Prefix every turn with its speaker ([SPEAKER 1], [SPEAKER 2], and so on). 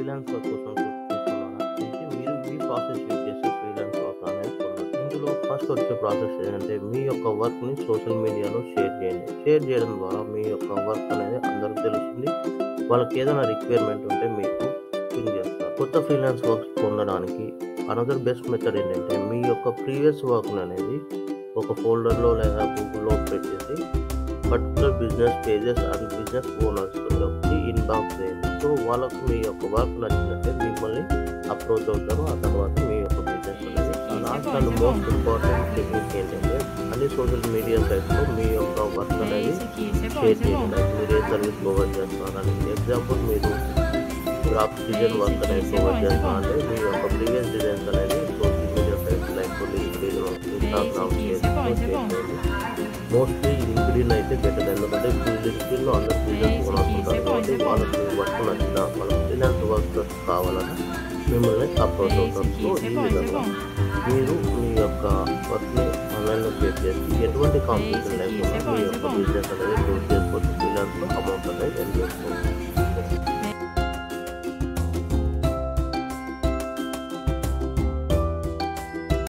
[SPEAKER 1] freelance work కోసం చూస్తున్నారా అయితే మీరు ఈ ప్రాసెస్ యూజ్ చేసి ఫ్రీలాన్స్ వర్క్ అనేది పొందొచ్చు ఇందులో ఫస్ట్ వచ్చే ప్రాసెస్ ఏంటంటే మీ యొక్క వర్క్ని సోషల్ మీడియాలో షేర్ చేయండి షేర్ చేయడం ద్వారా మీ యొక్క వర్క్ అనేది అందరికి తెలుస్తుంది వాళ్ళకి ఏదైనా రిక్వైర్మెంట్ ఉంటే మీకు పింగ్ చేస్తారు కొత్త ఫ్రీలాన్స్ వర్క్స్ పొందడానికి అనదర్ బెస్ట్ మెథడ్ ఏంటంటే మీ యొక్క ప్రీవియస్ వర్క్ అనేది ఒక ఫోల్డర్లో లేదా గూగుల్లో పెట్టేసి particular business pages and business ఓనర్స్కి ఇన్బాక్స్ చేయండి సో వాళ్ళకు మీ యొక్క వర్క్ నచ్చినట్టే మిమ్మల్ని అప్రోచ్ అవుతారు ఆ తర్వాత మీ యొక్క బిజినెస్ అనేది last and most important technique ఏంటంటే అన్ని సోషల్ మీడియా సైట్స్లో మీ యొక్క వర్క్ అనేది షేర్ చేయండి Like మీరు ఏ సర్వీస్ ప్రొవైడ్ చేస్తున్నారని ఎగ్జాంపుల్ మీరు గ్రాఫ్ డిజైన్ వర్క్ అనేది ప్రొవైడ్ చేస్తున్నారంటే మీ యొక్క ప్రీవియస్ డిజైన్స్ అనేది social media sites like LinkedIn Instagram Facebook share చేయండి మోస్ట్లీ లింక్డ్ఇన్ అయితే బెటర్ ఎందుకంటే లింక్డ్ఇన్లో అందరు ఫ్రీలాన్స్ కొనుక్కుంటారు కాబట్టి వాళ్ళకి వర్క్ నచ్చిన వాళ్ళ ఫ్రీలాన్స్ వర్క్ కావాలని మిమ్మల్ని అప్రోచ్ అవుతారు సో ఈ విధంగా మీరు మీ యొక్క వర్క్ని ఆన్లైన్లో షేర్ చేసి ఎటువంటి కాంపిటీషన్ లేకుండా మీ యొక్క బిజినెస్ అనేది గ్రోత్ చేసుకోవచ్చు ఫ్రీలాన్స్లో అమౌంట్ అనేది ఎర్న్ చేసుకోవచ్చు